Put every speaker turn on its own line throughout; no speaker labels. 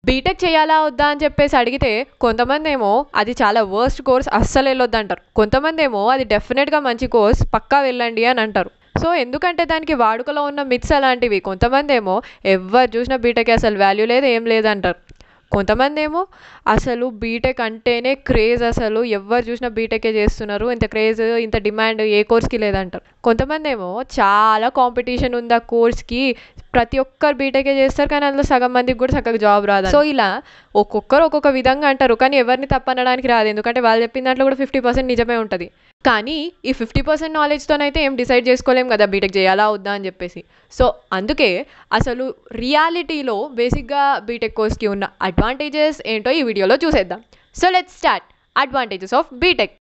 BTech చేయాలా వద్దా అని చెప్పేసి అడిగితే కొంతమంది ఏమో అది చాలా వర్స్ట్ కోర్స్ అస్సలు వెళ్ళొద్దు అంటారు కొంతమంది ఏమో అది డెఫినెట్గా మంచి కోర్స్ పక్కా వెళ్ళండి అని అంటారు సో ఎందుకంటే దానికి వాడుకలో ఉన్న మిత్స్ అలాంటివి కొంతమంది ఏమో ఎవరు చూసినా బీటెక్ అసలు వాల్యూ లేదు ఏం లేదు అంటారు కొంతమంది ఏమో అసలు బీటెక్ అంటేనే క్రేజ్ అసలు ఎవరు చూసినా బీటెకే చేస్తున్నారు ఇంత క్రేజ్ ఇంత డిమాండ్ ఏ కోర్స్కి లేదంటారు కొంతమంది ఏమో చాలా కాంపిటీషన్ ఉంది ఆ కోర్స్కి ప్రతి ఒక్కరు బీటెకే చేస్తారు కానీ అందులో సగం మందికి కూడా చక్కగా జాబ్ రాదు సో ఇలా ఒక్కొక్కరు ఒక్కొక్క విధంగా అంటారు కానీ ఎవరిని తప్పనడానికి రాదు ఎందుకంటే వాళ్ళు చెప్పిన దాంట్లో కూడా ఫిఫ్టీ పర్సెంట్ నిజమే ఉంటుంది కానీ ఈ ఫిఫ్టీ పర్సెంట్ నాలెడ్జ్తోనైతే ఏం డిసైడ్ చేసుకోలేం కదా బీటెక్ చేయాలా వద్దా అని చెప్పేసి సో అందుకే అసలు రియాలిటీలో బేసిక్గా బీటెక్ కోర్స్కి ఉన్న అడ్వాంటేజెస్ ఏంటో ఈ వీడియోలో చూసేద్దాం so let start advantages of BTech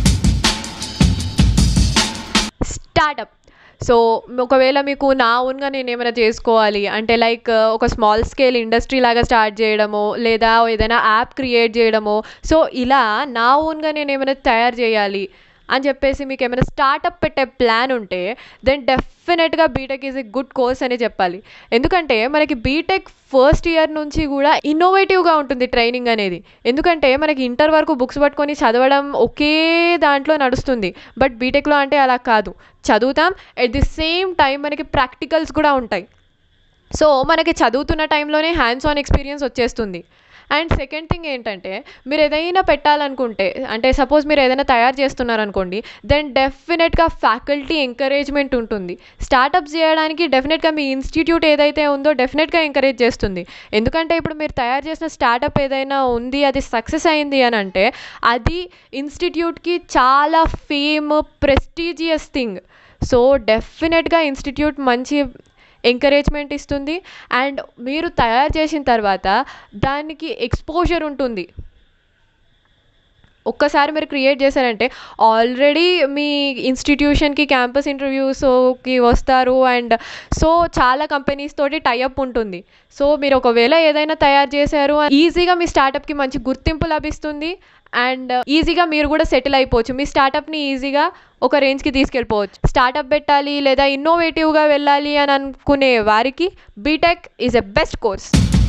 startup so ఒకవేళ మీకు నా ఓన్గా నేను ఏమైనా చేసుకోవాలి అంటే లైక్ ఒక స్మాల్ స్కేల్ ఇండస్ట్రీ లాగా స్టార్ట్ చేయడమో లేదా ఏదైనా యాప్ క్రియేట్ చేయడమో సో ఇలా నా ఓన్గా నేను ఏమైనా తయారు చేయాలి అని చెప్పేసి మీకు ఏమైనా స్టార్టప్ పెట్టే ప్లాన్ ఉంటే దెన్ డెఫినెట్గా BTech is a good course అని చెప్పాలి ఎందుకంటే మనకి బీటెక్ ఫస్ట్ ఇయర్ నుంచి కూడా ఇన్నోవేటివ్గా ఉంటుంది ట్రైనింగ్ అనేది ఎందుకంటే మనకి ఇంటర్ వరకు బుక్స్ పట్టుకొని చదవడం ఒకే దాంట్లో నడుస్తుంది బట్ బీటెక్లో అంటే అలా కాదు చదువుతాం ఎట్ ది సేమ్ టైం మనకి ప్రాక్టికల్స్ కూడా ఉంటాయి సో మనకి చదువుతున్న టైంలోనే హ్యాండ్స్ ఆన్ ఎక్స్పీరియన్స్ వచ్చేస్తుంది అండ్ సెకండ్ థింగ్ ఏంటంటే మీరు ఏదైనా పెట్టాలనుకుంటే అంటే సపోజ్ మీరు ఏదైనా తయారు చేస్తున్నారనుకోండి దెన్ డెఫినెట్గా ఫ్యాకల్టీ ఎంకరేజ్మెంట్ ఉంటుంది స్టార్టప్స్ చేయడానికి డెఫినెట్గా మీ ఇన్స్టిట్యూట్ ఏదైతే ఉందో డెఫినెట్గా ఎంకరేజ్ చేస్తుంది ఎందుకంటే ఇప్పుడు మీరు తయారు చేసిన స్టార్టప్ ఏదైనా ఉంది అది సక్సెస్ అయింది అని అంటే అది ఇన్స్టిట్యూట్కి చాలా ఫేమ్ ప్రెస్టీజియస్ థింగ్ సో డెఫినెట్గా ఇన్స్టిట్యూట్ మంచి ఎంకరేజ్మెంట్ ఇస్తుంది అండ్ మీరు తయారు చేసిన తర్వాత దానికి ఎక్స్పోజర్ ఉంటుంది ఒక్కసారి మీరు క్రియేట్ చేశారంటే ఆల్రెడీ మీ ఇన్స్టిట్యూషన్కి క్యాంపస్ ఇంటర్వ్యూస్కి వస్తారు అండ్ సో చాలా కంపెనీస్ తోటి టైఅప్ ఉంటుంది సో మీరు ఒకవేళ ఏదైనా తయారు చేశారు ఈజీగా మీ స్టార్టప్కి మంచి గుర్తింపు లభిస్తుంది అండ్ ఈజీగా మీరు కూడా సెటిల్ అయిపోవచ్చు మీ స్టార్టప్ని ఈజీగా ఒక రేంజ్కి తీసుకెళ్ళిపోవచ్చు స్టార్టప్ పెట్టాలి లేదా ఇన్నోవేటివ్గా వెళ్ళాలి అని అనుకునే వారికి BTech is a best course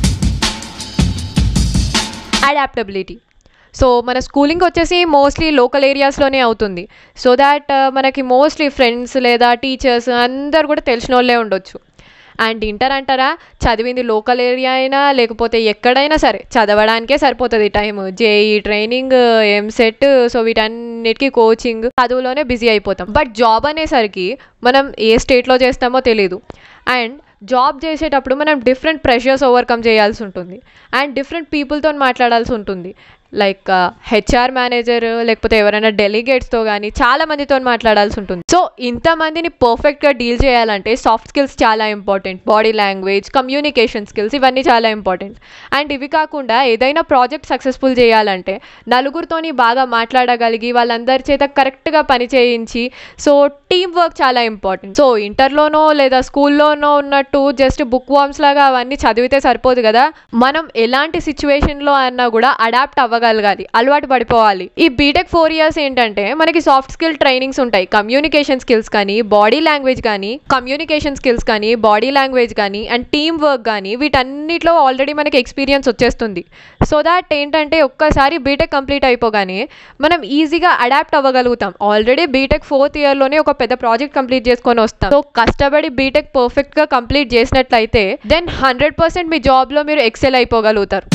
adaptability so మన స్కూలింగ్ వచ్చేసి మోస్ట్లీ లోకల్ ఏరియాస్లోనే అవుతుంది సో దాట్ మనకి మోస్ట్లీ ఫ్రెండ్స్ లేదా టీచర్స్ అందరు కూడా తెలిసిన వాళ్ళే ఉండొచ్చు అండ్ ఇంటర్ అంటారా చదివింది లోకల్ ఏరియా అయినా లేకపోతే ఎక్కడైనా సరే చదవడానికే సరిపోతుంది time JEE training EAMCET so వీటన్నిటికీ కోచింగ్ చదువులోనే బిజీ అయిపోతాం బట్ జాబ్ అనేసరికి మనం ఏ స్టేట్లో చేస్తామో తెలీదు అండ్ జాబ్ చేసేటప్పుడు మనం డిఫరెంట్ ప్రెషర్స్ ఓవర్కమ్ చేయాల్సి ఉంటుంది అండ్ డిఫరెంట్ పీపుల్తో మాట్లాడాల్సి ఉంటుంది లైక్ హెచ్ఆర్ మేనేజర్ లేకపోతే ఎవరైనా డెలిగేట్స్తో కానీ చాలా మందితో మాట్లాడాల్సి ఉంటుంది సో ఇంతమందిని పర్ఫెక్ట్గా డీల్ చేయాలంటే సాఫ్ట్ స్కిల్స్ చాలా important body language communication skills ఇవన్నీ చాలా ఇంపార్టెంట్ అండ్ ఇవి కాకుండా ఏదైనా ప్రాజెక్ట్ సక్సెస్ఫుల్ చేయాలంటే నలుగురితోని బాగా మాట్లాడగలిగి వాళ్ళందరి చేత కరెక్ట్గా పని చేయించి సో టీం వర్క్ చాలా ఇంపార్టెంట్ సో ఇంటర్లోనో లేదా స్కూల్లోనో ఉన్నట్టు జస్ట్ బుక్ వామ్స్ లాగా అవన్నీ చదివితే సరిపోదు కదా మనం ఎలాంటి సిచ్యువేషన్లో అన్నా కూడా అడాప్ట్ అవ్వగలగాలి అలవాటు పడిపోవాలి ఈ బీటెక్ ఫోర్ ఇయర్స్ ఏంటంటే మనకి సాఫ్ట్ స్కిల్ ట్రైనింగ్స్ ఉంటాయి కమ్యూనికేషన్ స్కిల్స్ కానీ బాడీ లాంగ్వేజ్ కానీ కమ్యూనికేషన్ స్కిల్స్ కానీ బాడీ లాంగ్వేజ్ కానీ అండ్ టీమ్ వర్క్ కానీ వీటన్నిటిలో ఆల్రెడీ మనకి ఎక్స్పీరియన్స్ వచ్చేస్తుంది సో దాట్ ఏంటంటే ఒక్కసారి బీటెక్ కంప్లీట్ అయిపోగానే మనం ఈజీగా అడాప్ట్ అవ్వగలుగుతాం ఆల్రెడీ బీటెక్ ఫోర్త్ ఇయర్లోనే ఒక పెద్ద ప్రాజెక్ట్ కంప్లీట్ చేసుకొని వస్తాం సో కష్టపడి బీటెక్ పర్ఫెక్ట్గా కంప్లీట్ చేసినట్లయితే దెన్ హండ్రెడ్ పర్సెంట్ మీ జాబ్లో మీరు ఎక్సెల్ అయిపోగలుగుతారు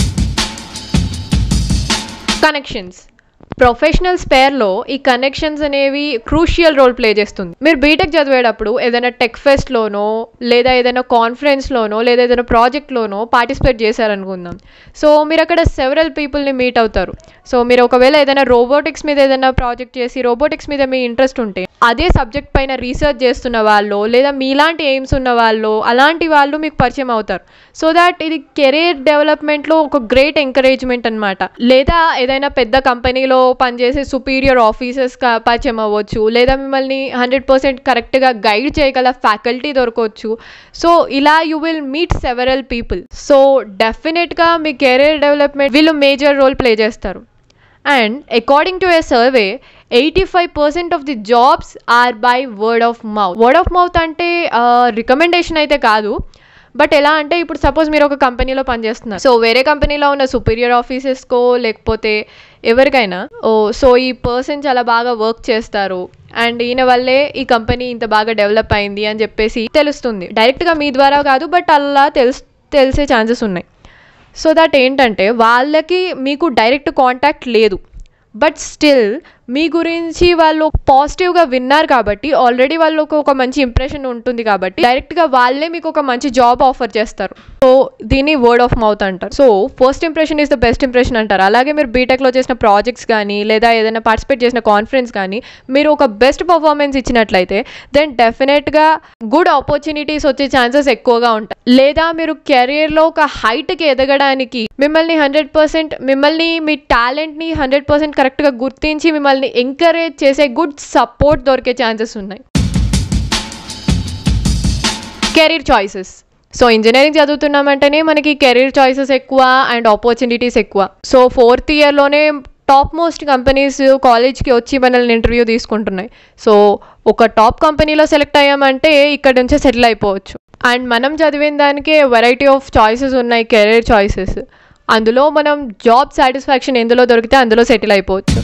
కనెక్షన్స్ ప్రొఫెషనల్ స్పేర్లో ఈ కనెక్షన్స్ అనేవి క్రూషియల్ రోల్ ప్లే చేస్తుంది మీరు బీటెక్ చదివేటప్పుడు ఏదైనా టెక్ ఫెస్ట్లోనో లేదా ఏదైనా కాన్ఫరెన్స్లోనో లేదా ఏదైనా ప్రాజెక్ట్లోనో పార్టిసిపేట్ చేశారనుకుందాం సో మీరు అక్కడ సెవెరల్ పీపుల్ని మీట్ అవుతారు సో మీరు ఒకవేళ ఏదైనా రోబోటిక్స్ మీద ఏదైనా ప్రాజెక్ట్ చేసి రోబోటిక్స్ మీద మీ ఇంట్రెస్ట్ ఉంటే అదే సబ్జెక్ట్ పైన రీసెర్చ్ చేస్తున్న వాళ్ళు లేదా మీలాంటి ఎయిమ్స్ ఉన్న వాళ్ళు అలాంటి వాళ్ళు మీకు పరిచయం అవుతారు సో దాట్ ఇది కెరీర్ డెవలప్మెంట్లో ఒక గ్రేట్ ఎంకరేజ్మెంట్ అనమాట లేదా ఏదైనా పెద్ద కంపెనీలో పనిచేసే సుపీరియర్ ఆఫీసర్స్ పరిచయం అవ్వచ్చు లేదా మిమ్మల్ని హండ్రెడ్ పర్సెంట్ కరెక్ట్గా గైడ్ చేయగల ఫ్యాకల్టీ దొరకవచ్చు సో ఇలా you will meet several people so డెఫినెట్గా మీ కెరీర్ డెవలప్మెంట్ వీళ్ళు మేజర్ రోల్ ప్లే చేస్తారు and according to a survey eighty five percent of the jobs are by word of mouth word of mouth అంటే recommendation అయితే కాదు but ఎలా అంటే ఇప్పుడు సపోజ్ మీరు ఒక కంపెనీలో పనిచేస్తున్నారు సో వేరే కంపెనీలో ఉన్న సుపీరియర్ ఆఫీసెస్కో లేకపోతే ఎవరికైనా ఓ సో ఈ పర్సన్ చాలా బాగా వర్క్ చేస్తారు అండ్ ఈయన వల్లే ఈ కంపెనీ ఇంత బాగా డెవలప్ అయింది అని చెప్పేసి తెలుస్తుంది డైరెక్ట్గా మీ ద్వారా కాదు బట్ అలా తెలుసు తెలిసే ఛాన్సెస్ ఉన్నాయి సో దట్ ఏంటంటే వాళ్ళకి మీకు డైరెక్ట్ కాంటాక్ట్ లేదు బట్ స్టిల్ మీ గురించి వాళ్ళు పాజిటివ్గా విన్నారు కాబట్టి ఆల్రెడీ వాళ్ళకు ఒక మంచి ఇంప్రెషన్ ఉంటుంది కాబట్టి డైరెక్ట్గా వాళ్ళే మీకు ఒక మంచి జాబ్ ఆఫర్ చేస్తారు సో దీన్ని వర్డ్ ఆఫ్ మౌత్ అంటారు so first impression is the best impression అంటారు అలాగే మీరు బీటెక్లో చేసిన ప్రాజెక్ట్స్ కానీ లేదా ఏదైనా పార్టిసిపేట్ చేసిన కాన్ఫరెన్స్ కానీ మీరు ఒక బెస్ట్ పర్ఫార్మెన్స్ ఇచ్చినట్లయితే దెన్ డెఫినెట్గా గుడ్ ఆపర్చునిటీస్ వచ్చే ఛాన్సెస్ ఎక్కువగా ఉంటాయి లేదా మీరు కెరీర్లో ఒక హైట్కి ఎదగడానికి మిమ్మల్ని హండ్రెడ్ పర్సెంట్ మిమ్మల్ని మీ టాలెంట్ని హండ్రెడ్ పర్సెంట్ కరెక్ట్గా గుర్తించి మిమ్మల్ని ఎంకరేజ్ చేసే గుడ్ సపోర్ట్ దొరికే ఛాన్సెస్ ఉన్నాయి కెరీర్ చాయిసెస్ సో ఇంజనీరింగ్ చదువుతున్నామంటేనే మనకి కెరీర్ చాయిసెస్ ఎక్కువ అండ్ ఆపర్చునిటీస్ ఎక్కువ సో ఫోర్త్ ఇయర్లోనే టాప్ మోస్ట్ కంపెనీస్ కాలేజ్కి వచ్చి మనల్ని ఇంటర్వ్యూ తీసుకుంటున్నాయి సో ఒక టాప్ కంపెనీలో సెలెక్ట్ అయ్యామంటే ఇక్కడ నుంచే సెటిల్ అయిపోవచ్చు అండ్ మనం చదివిన దానికే వెరైటీ ఆఫ్ చాయిసెస్ ఉన్నాయి కెరీర్ చాయిసెస్ అందులో మనం జాబ్ సాటిస్ఫాక్షన్ ఎందులో దొరికితే అందులో సెటిల్ అయిపోవచ్చు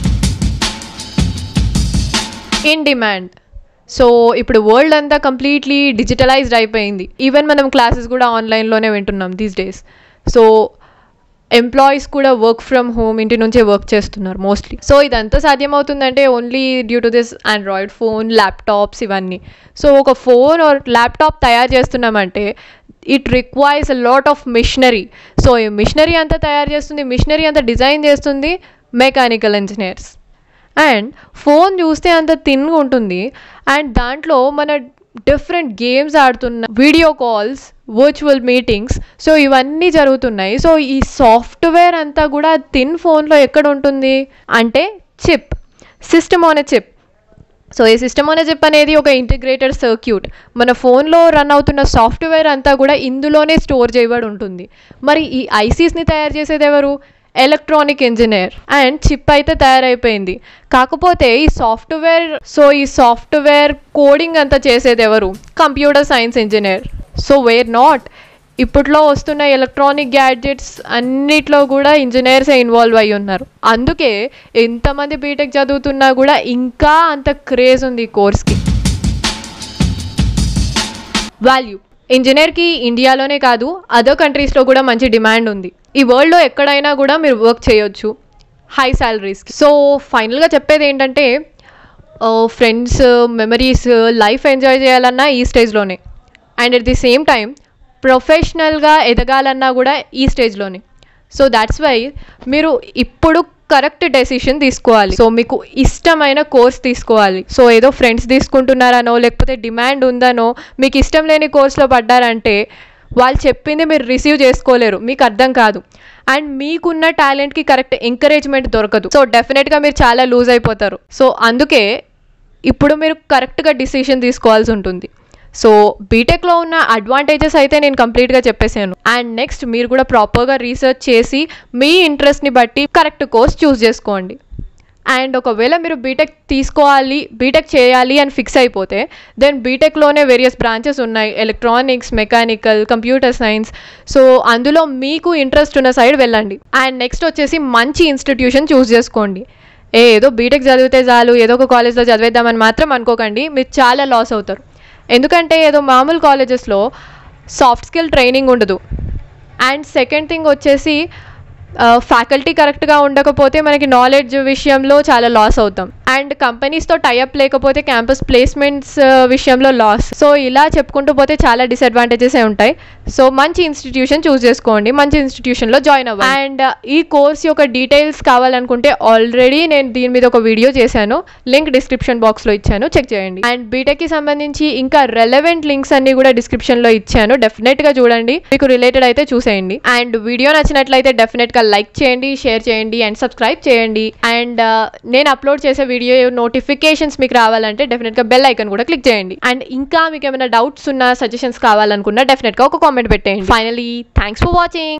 ఇన్ డిమాండ్ సో ఇప్పుడు వరల్డ్ అంతా కంప్లీట్లీ డిజిటలైజ్డ్ అయిపోయింది ఈవెన్ మనం క్లాసెస్ కూడా ఆన్లైన్లోనే వింటున్నాం దీస్ డేస్ సో ఎంప్లాయీస్ కూడా వర్క్ ఫ్రమ్ హోమ్ ఇంటి నుంచే వర్క్ చేస్తున్నారు మోస్ట్లీ సో ఇదంతా సాధ్యమవుతుందంటే only due to this android phone laptops ఇవన్నీ సో ఒక ఫోన్ ఆర్ ల్యాప్టాప్ తయారు చేస్తున్నామంటే it requires a lot of machinery so ఈ మిషనరీ అంతా తయారు చేస్తుంది మిషనరీ అంతా డిజైన్ చేస్తుంది మెకానికల్ ఇంజనీర్స్ అండ్ ఫోన్ చూస్తే అంత థిన్గా ఉంటుంది అండ్ దాంట్లో మన డిఫరెంట్ గేమ్స్ ఆడుతున్న video calls virtual meetings so ఇవన్నీ జరుగుతున్నాయి సో ఈ సాఫ్ట్వేర్ అంతా కూడా థిన్ ఫోన్లో ఎక్కడ ఉంటుంది అంటే chip system on a chip so ఈ సిస్టమ్ అనే చిప్ అనేది ఒక ఇంటిగ్రేటెడ్ సర్క్యూట్ మన ఫోన్లో రన్ అవుతున్న సాఫ్ట్వేర్ అంతా కూడా ఇందులోనే స్టోర్ చేయబడి ఉంటుంది మరి ఈ ఐసీస్ని తయారు చేసేది ఎవరు ఎలక్ట్రానిక్ ఇంజనీర్ అండ్ చిప్ అయితే తయారైపోయింది కాకపోతే ఈ సాఫ్ట్వేర్ సో ఈ సాఫ్ట్వేర్ కోడింగ్ అంతా చేసేది ఎవరు computer science engineer so where not ఇప్పట్లో వస్తున్న ఎలక్ట్రానిక్ గ్యాడ్జెట్స్ అన్నిట్లో కూడా ఇంజనీర్సే ఇన్వాల్వ్ అయి ఉన్నారు అందుకే ఎంతమంది బీటెక్ చదువుతున్నా కూడా ఇంకా అంత క్రేజ్ ఉంది ఈ కోర్స్కి వాల్యూ ఇంజనీర్కి ఇండియాలోనే కాదు అదర్ కంట్రీస్లో కూడా మంచి డిమాండ్ ఉంది ఈ వరల్డ్లో ఎక్కడైనా కూడా మీరు వర్క్ చేయొచ్చు హై శాలరీస్కి సో ఫైనల్గా చెప్పేది ఏంటంటే ఫ్రెండ్స్ మెమరీస్ లైఫ్ ఎంజాయ్ చేయాలన్నా ఈ స్టేజ్లోనే and at the same time ప్రొఫెషనల్గా ఎదగాలన్నా కూడా ఈ స్టేజ్లోనే సో దాట్స్ వై మీరు ఇప్పుడు కరెక్ట్ డెసిషన్ తీసుకోవాలి సో మీకు ఇష్టమైన కోర్స్ తీసుకోవాలి సో ఏదో ఫ్రెండ్స్ తీసుకుంటున్నారనో లేకపోతే డిమాండ్ ఉందనో మీకు ఇష్టం లేని కోర్స్లో పడ్డారంటే వాళ్ళు చెప్పింది మీరు రిసీవ్ చేసుకోలేరు మీకు అర్థం కాదు అండ్ మీకున్న టాలెంట్కి కరెక్ట్ ఎంకరేజ్మెంట్ దొరకదు సో డెఫినెట్గా మీరు చాలా లూజ్ అయిపోతారు సో అందుకే ఇప్పుడు మీరు కరెక్ట్గా డిసిషన్ తీసుకోవాల్సి ఉంటుంది సో బీటెక్లో ఉన్న అడ్వాంటేజెస్ అయితే నేను కంప్లీట్గా చెప్పేసాను అండ్ నెక్స్ట్ మీరు కూడా ప్రాపర్గా రీసెర్చ్ చేసి మీ ఇంట్రెస్ట్ని బట్టి కరెక్ట్ కోర్స్ చూస్ చేసుకోండి అండ్ ఒకవేళ మీరు బీటెక్ తీసుకోవాలి బీటెక్ చేయాలి అని ఫిక్స్ అయిపోతే దెన్ బీటెక్లోనే వేరియస్ బ్రాంచెస్ ఉన్నాయి electronics mechanical computer science so అందులో మీకు ఇంట్రెస్ట్ ఉన్న సైడ్ వెళ్ళండి అండ్ నెక్స్ట్ వచ్చేసి మంచి ఇన్స్టిట్యూషన్ చూస్ చేసుకోండి ఏ ఏదో బీటెక్ చదివితే చాలు ఏదో ఒక కాలేజ్లో చదివేద్దామని మాత్రం అనుకోకండి మీరు చాలా లాస్ అవుతారు ఎందుకంటే ఏదో మామూలు కాలేజెస్లో సాఫ్ట్ స్కిల్ ట్రైనింగ్ ఉండదు అండ్ సెకండ్ థింగ్ వచ్చేసి ఫ్యాకల్టీ కరెక్ట్గా ఉండకపోతే మనకి నాలెడ్జ్ విషయంలో చాలా లాస్ అవుతాం అండ్ కంపెనీస్తో టైఅప్ లేకపోతే క్యాంపస్ ప్లేస్మెంట్స్ విషయంలో లాస్ సో ఇలా చెప్పుకుంటూ పోతే చాలా డిసడ్వాంటేజెస్ ఉంటాయి సో మంచి ఇన్స్టిట్యూషన్ చూస్ చేసుకోండి మంచి ఇన్స్టిట్యూషన్లో జాయిన్ అవ్వాలి అండ్ ఈ కోర్స్ యొక్క డీటెయిల్స్ కావాలనుకుంటే ఆల్రెడీ నేను దీని మీద ఒక వీడియో చేశాను లింక్ డిస్క్రిప్షన్ బాక్స్లో ఇచ్చాను చెక్ చేయండి అండ్ బీటెక్కి సంబంధించి ఇంకా రెలవెంట్ లింక్స్ అన్ని కూడా డిస్క్రిప్షన్లో ఇచ్చాను డెఫినెట్గా చూడండి మీకు రిలేటెడ్ అయితే చూసేయండి అండ్ వీడియో నచ్చినట్లయితే డెఫినెట్గా లైక్ చేయండి షేర్ చేయండి అండ్ సబ్స్క్రైబ్ చేయండి అండ్ నేను అప్లోడ్ చేసే వీడియో నోటిఫికేషన్స్ మీకు రావాలంటే డెఫినెట్గా బెల్ ఐకన్ కూడా క్లిక్ చేయండి అండ్ ఇంకా మీకు ఏమైనా డౌట్స్ ఉన్నా సజెషన్స్ కావాలనుకున్నా డెఫినెట్గా ఒక కామెంట్ పెట్టేయండి ఫైనలీ థ్యాంక్స్ ఫర్ వాచింగ్